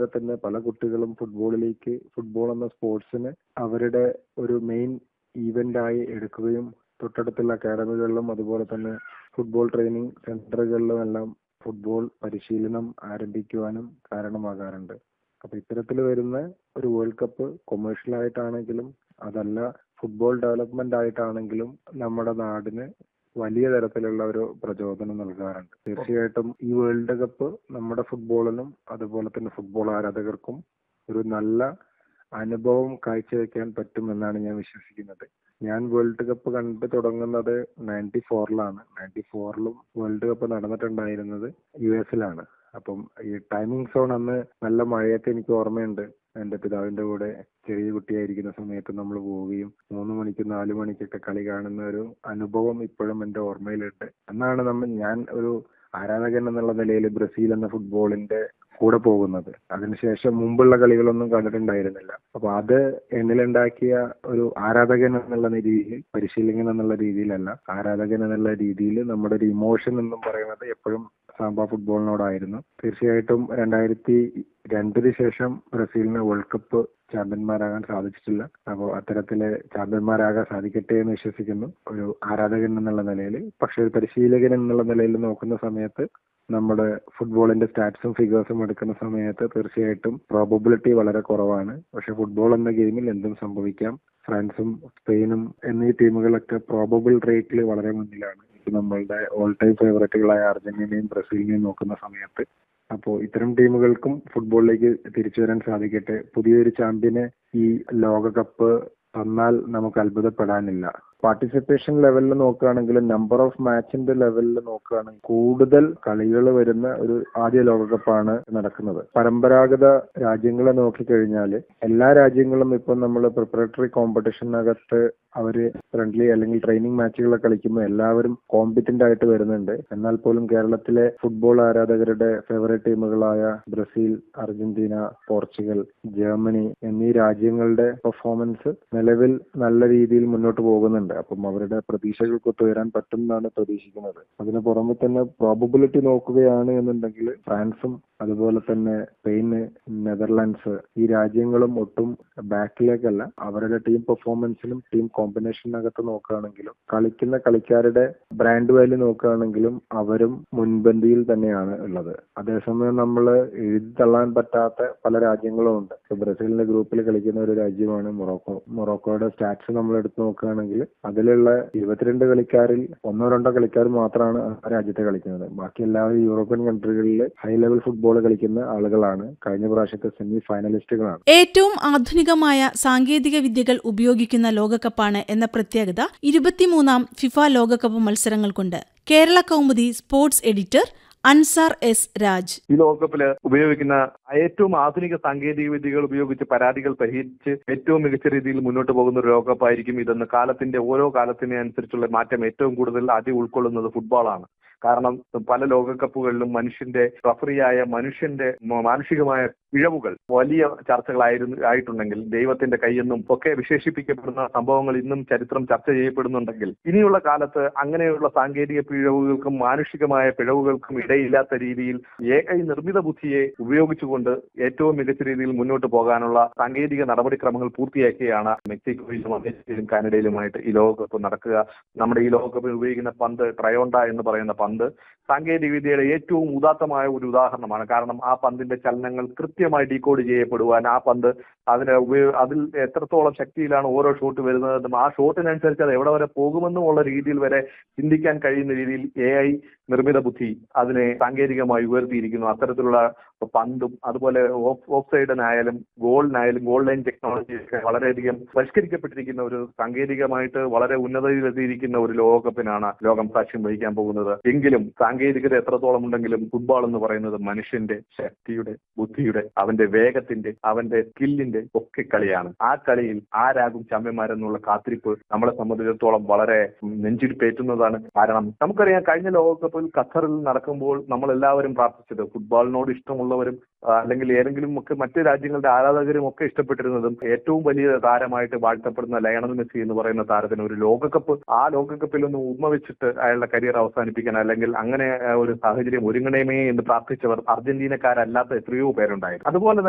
കൂടാതെ തന്നെ പല കുട്ടികളും ഫുട്ബോളിലേക്ക് ഫുട്ബോൾ എന്ന സ്പോർട്സിന് അവരുടെ ഒരു മെയിൻ ഈവന്റായി എടുക്കുകയും തൊട്ടടുത്തുള്ള അക്കാഡമികളിലും അതുപോലെ തന്നെ ഫുട്ബോൾ ട്രെയിനിങ് സെന്ററുകളിലും എല്ലാം ഫുട്ബോൾ പരിശീലനം ആരംഭിക്കുവാനും കാരണമാകാറുണ്ട് അപ്പൊ ഇത്തരത്തിൽ വരുന്ന ഒരു വേൾഡ് കപ്പ് കൊമേഴ്ഷ്യൽ ആയിട്ടാണെങ്കിലും അതല്ല ഫുട്ബോൾ ഡെവലപ്മെന്റ് ആയിട്ടാണെങ്കിലും നമ്മുടെ നാടിന് വലിയ തരത്തിലുള്ള ഒരു പ്രചോദനം നൽകാറുണ്ട് തീർച്ചയായിട്ടും ഈ വേൾഡ് കപ്പ് നമ്മുടെ ഫുട്ബോളിനും അതുപോലെ തന്നെ ഫുട്ബോൾ ആരാധകർക്കും ഒരു നല്ല അനുഭവം കാഴ്ചവെക്കാൻ പറ്റുമെന്നാണ് ഞാൻ വിശ്വസിക്കുന്നത് ഞാൻ വേൾഡ് കപ്പ് കണ്ടു തുടങ്ങുന്നത് നയൻറ്റി ഫോറിലാണ് നയൻറ്റി ഫോറിലും വേൾഡ് കപ്പ് നടന്നിട്ടുണ്ടായിരുന്നത് യു എസിലാണ് അപ്പം ഈ ടൈമിംഗ് സോൺ അന്ന് നല്ല മഴയൊക്കെ എനിക്ക് ഓർമ്മയുണ്ട് എന്റെ പിതാവിന്റെ കൂടെ ചെറിയ കുട്ടിയായിരിക്കുന്ന സമയത്ത് നമ്മൾ പോവുകയും മൂന്ന് മണിക്ക് നാല് മണിക്കൊക്കെ കളി കാണുന്ന ഒരു അനുഭവം ഇപ്പോഴും എന്റെ ഓർമ്മയിലുണ്ട് അന്നാണ് നമ്മൾ ഞാൻ ഒരു ആരാധകൻ എന്നുള്ള നിലയിൽ ബ്രസീൽ എന്ന ഫുട്ബോളിന്റെ കൂടെ പോകുന്നത് അതിനുശേഷം മുമ്പുള്ള കളികളൊന്നും കണ്ടിട്ടുണ്ടായിരുന്നില്ല അപ്പൊ അത് എന്നിലുണ്ടാക്കിയ ഒരു ആരാധകൻ എന്നുള്ള രീതിയിൽ പരിശീലകൻ എന്നുള്ള രീതിയിലല്ല ആരാധകൻ എന്നുള്ള രീതിയിൽ നമ്മുടെ ഒരു ഇമോഷൻ എന്നും പറയുന്നത് എപ്പോഴും സാമ്പ ഫുട്ബോളിനോടായിരുന്നു തീർച്ചയായിട്ടും രണ്ടായിരത്തി രണ്ടിന് ശേഷം ബ്രസീലിന് വേൾഡ് കപ്പ് ചാമ്പ്യന്മാരാകാൻ സാധിച്ചിട്ടില്ല അപ്പോൾ അത്തരത്തില് ചാമ്പ്യന്മാരാകാൻ സാധിക്കട്ടെ എന്ന് വിശ്വസിക്കുന്നു ഒരു ആരാധകൻ എന്നുള്ള നിലയിൽ പക്ഷെ ഒരു പരിശീലകൻ എന്നുള്ള നിലയിൽ നോക്കുന്ന സമയത്ത് നമ്മുടെ ഫുട്ബോളിന്റെ സ്റ്റാറ്റ്സും ഫിഗേഴ്സും എടുക്കുന്ന സമയത്ത് തീർച്ചയായിട്ടും പ്രോബബിലിറ്റി വളരെ കുറവാണ് പക്ഷെ ഫുട്ബോൾ എന്ന ഗെയിമിൽ എന്തും സംഭവിക്കാം ഫ്രാൻസും സ്പെയിനും എന്നീ ടീമുകളൊക്കെ പ്രോബബിൾ റേറ്റിൽ വളരെ മുന്നിലാണ് നമ്മളുടെ ഓൾ ടൈം ഫേവറേറ്റുകളായ അർജന്റീനയും ബ്രസീലിനെയും നോക്കുന്ന സമയത്ത് അപ്പോൾ ഇത്തരം ടീമുകൾക്കും ഫുട്ബോളിലേക്ക് തിരിച്ചു വരാൻ സാധിക്കട്ടെ പുതിയൊരു ചാമ്പ്യനെ ഈ ലോകകപ്പ് തന്നാൽ നമുക്ക് അത്ഭുതപ്പെടാനില്ല പാർട്ടിസിപ്പേഷൻ ലെവലിൽ നോക്കുകയാണെങ്കിൽ നമ്പർ ഓഫ് മാച്ചിന്റെ ലെവലിൽ നോക്കുകയാണെങ്കിൽ കൂടുതൽ കളികൾ വരുന്ന ഒരു ആദ്യ ലോകകപ്പാണ് നടക്കുന്നത് പരമ്പരാഗത രാജ്യങ്ങളെ നോക്കിക്കഴിഞ്ഞാൽ എല്ലാ രാജ്യങ്ങളും ഇപ്പം നമ്മൾ പ്രിപ്പറേറ്ററി കോമ്പറ്റീഷനകത്ത് അവര് ഫ്രണ്ട്ലി അല്ലെങ്കിൽ ട്രെയിനിങ് മാച്ചുകൾ കളിക്കുമ്പോൾ എല്ലാവരും കോമ്പറ്റന്റ് ആയിട്ട് വരുന്നുണ്ട് എന്നാൽ പോലും കേരളത്തിലെ ഫുട്ബോൾ ആരാധകരുടെ ഫേവറേറ്റ് ടീമുകളായ ബ്രസീൽ അർജന്റീന പോർച്ചുഗൽ ജർമ്മനി എന്നീ രാജ്യങ്ങളുടെ പെർഫോമൻസ് നിലവിൽ നല്ല രീതിയിൽ മുന്നോട്ട് പോകുന്നുണ്ട് അപ്പം അവരുടെ പ്രതീക്ഷകൾക്ക് ഒത്തുവരാൻ പറ്റും എന്നാണ് പ്രതീക്ഷിക്കുന്നത് അതിന് പുറമെ തന്നെ പ്രോബബിലിറ്റി നോക്കുകയാണ് എന്നുണ്ടെങ്കിൽ ഫ്രാൻസും അതുപോലെ തന്നെ സ്പെയിന് നെതർലാൻഡ്സ് ഈ രാജ്യങ്ങളും ഒട്ടും ബാക്കിലേക്കല്ല അവരുടെ ടീം പെർഫോമൻസിലും ടീം കോമ്പിനേഷനകത്ത് നോക്കുകയാണെങ്കിലും കളിക്കുന്ന കളിക്കാരുടെ ബ്രാൻഡ് വാല്യൂ നോക്കുകയാണെങ്കിലും അവരും മുൻപന്തിയിൽ തന്നെയാണ് ഉള്ളത് അതേസമയം നമ്മൾ എഴുതി തള്ളാൻ പറ്റാത്ത പല രാജ്യങ്ങളും ഉണ്ട് ബ്രസീലിന്റെ ഗ്രൂപ്പിൽ കളിക്കുന്ന ഒരു രാജ്യമാണ് മൊറോക്കോ മൊറോക്കോയുടെ സ്റ്റാറ്റ്സ് നമ്മൾ എടുത്ത് നോക്കുകയാണെങ്കിൽ അതിലുള്ള ഇരുപത്തിരണ്ട് കളിക്കാരിൽ ഒന്നോ രണ്ടോ കളിക്കാർ മാത്രമാണ് ആ രാജ്യത്തെ കളിക്കുന്നത് ബാക്കി എല്ലാവരും യൂറോപ്യൻ കൺട്രികളിൽ ഹൈ ലെവൽ ഫുട്ബോൾ കളിക്കുന്ന ആളുകളാണ് കഴിഞ്ഞ പ്രാവശ്യത്തെ സെമി ഫൈനലിസ്റ്റുകളാണ് ഏറ്റവും ആധുനികമായ സാങ്കേതിക വിദ്യകൾ ഉപയോഗിക്കുന്ന ലോകകപ്പാണ് എന്ന പ്രത്യേകത ഇരുപത്തിമൂന്നാം ഫിഫ ലോകകപ്പ് മത്സരങ്ങൾക്കുണ്ട് Kerala Kaumudi sports editor Ansar S Raj ഈ ലോകകപ്പില് ഉപയോഗിക്കുന്ന ഏറ്റവും ആധുനിക സാങ്കേതിക വിദ്യകൾ ഉപയോഗിച്ച് പരാതികൾ പരിഹരിച്ച് ഏറ്റവും മികച്ച രീതിയിൽ മുന്നോട്ട് പോകുന്ന ഒരു ലോകകപ്പായിരിക്കും ഇതെന്ന് കാലത്തിന്റെ ഓരോ കാലത്തിനെ അനുസരിച്ചുള്ള മാറ്റം ഏറ്റവും കൂടുതൽ ആദ്യം ഉൾക്കൊള്ളുന്നത് ഫുട്ബോളാണ് കാരണം പല ലോകകപ്പുകളിലും മനുഷ്യന്റെ റഫറിയായ മനുഷ്യന്റെ മാനുഷികമായ പിഴവുകൾ വലിയ ചർച്ചകളായിരുന്നു ആയിട്ടുണ്ടെങ്കിൽ ദൈവത്തിന്റെ കൈയെന്നും ഒക്കെ വിശേഷിപ്പിക്കപ്പെടുന്ന സംഭവങ്ങൾ ഇന്നും ചരിത്രം ചർച്ച ചെയ്യപ്പെടുന്നുണ്ടെങ്കിൽ ഇനിയുള്ള കാലത്ത് അങ്ങനെയുള്ള സാങ്കേതിക പിഴവുകൾക്കും മാനുഷികമായ പിഴവുകൾക്കും ഇടയില്ലാത്ത രീതിയിൽ എ ഐ നിർമ്മിത ബുദ്ധിയെ ഉപയോഗിച്ചുകൊണ്ട് ഏറ്റവും മികച്ച രീതിയിൽ മുന്നോട്ട് പോകാനുള്ള സാങ്കേതിക നടപടിക്രമങ്ങൾ പൂർത്തിയാക്കിയാണ് മെക്സിക്കോയിലും അമേരിക്കയിലും കാനഡയിലുമായിട്ട് ഈ ലോകകപ്പ് നടക്കുക നമ്മുടെ ഈ ലോകകപ്പിൽ ഉപയോഗിക്കുന്ന പന്ത് ട്രയോണ്ട എന്ന് പറയുന്ന പന്ത് സാങ്കേതിക വിദ്യയുടെ ഏറ്റവും ഉദാത്തമായ ഒരു ഉദാഹരണമാണ് കാരണം ആ പന്തിന്റെ ചലനങ്ങൾ കൃത്യമായി ഡീകോഡ് ചെയ്യപ്പെടുവാൻ ആ പന്ത് അതിന് ഉപയോഗ അതിൽ എത്രത്തോളം ശക്തിയിലാണ് ഓരോ ഷോട്ട് വരുന്നതെന്നും ആ ഷോട്ടിനനുസരിച്ച് അത് എവിടെ വരെ പോകുമെന്നും ഉള്ള രീതിയിൽ വരെ ചിന്തിക്കാൻ കഴിയുന്ന രീതിയിൽ എ ഐ നിർമ്മിത ബുദ്ധി അതിനെ സാങ്കേതികമായി ഉയർത്തിയിരിക്കുന്നു അത്തരത്തിലുള്ള പന്തും അതുപോലെ ഓഫ് സൈഡിനായാലും ഗോളിനായാലും ഗോൾ ലൈൻ ടെക്നോളജി ഒക്കെ വളരെയധികം പരിഷ്കരിക്കപ്പെട്ടിരിക്കുന്ന ഒരു സാങ്കേതികമായിട്ട് വളരെ ഉന്നതയിലെത്തിയിരിക്കുന്ന ഒരു ലോകകപ്പിനാണ് ലോകം സാക്ഷ്യം വഹിക്കാൻ പോകുന്നത് എങ്കിലും സാങ്കേതികത എത്രത്തോളം ഉണ്ടെങ്കിലും ഫുട്ബോൾ എന്ന് പറയുന്നത് മനുഷ്യന്റെ ശക്തിയുടെ ബുദ്ധിയുടെ അവന്റെ വേഗത്തിന്റെ അവന്റെ സ്കില്ലിന്റെ ഒക്കെ കളിയാണ് ആ കളിയിൽ ആരാകും ചാമ്പ്യന്മാരെന്നുള്ള കാത്തിരിപ്പ് നമ്മളെ സംബന്ധിച്ചിടത്തോളം വളരെ നെഞ്ചിടിപ്പേറ്റുന്നതാണ് കാരണം നമുക്കറിയാം കഴിഞ്ഞ ലോകകപ്പിൽ ഖത്തറിൽ നടക്കുമ്പോൾ നമ്മൾ എല്ലാവരും പ്രാർത്ഥിച്ചത് ഫുട്ബോളിനോട് ഇഷ്ടമുള്ളവരും അല്ലെങ്കിൽ ഏതെങ്കിലും ഒക്കെ മറ്റ് രാജ്യങ്ങളുടെ ആരാധകരും ഒക്കെ ഇഷ്ടപ്പെട്ടിരുന്നതും ഏറ്റവും വലിയ താരമായിട്ട് വാഴ്ത്തപ്പെടുന്ന ലയണൽ മെസ്സി എന്ന് പറയുന്ന താരത്തിന് ഒരു ലോകകപ്പ് ആ ലോകകപ്പിൽ ഒന്ന് ഉമ്മ വെച്ചിട്ട് അയാളുടെ കരിയർ അവസാനിപ്പിക്കാൻ അല്ലെങ്കിൽ അങ്ങനെ ഒരു സാഹചര്യം ഒരുങ്ങണമേ എന്ന് പ്രാർത്ഥിച്ചവർ അർജന്റീനക്കാരല്ലാത്ത എത്രയോ പേരുണ്ടായിരുന്നു അതുപോലെ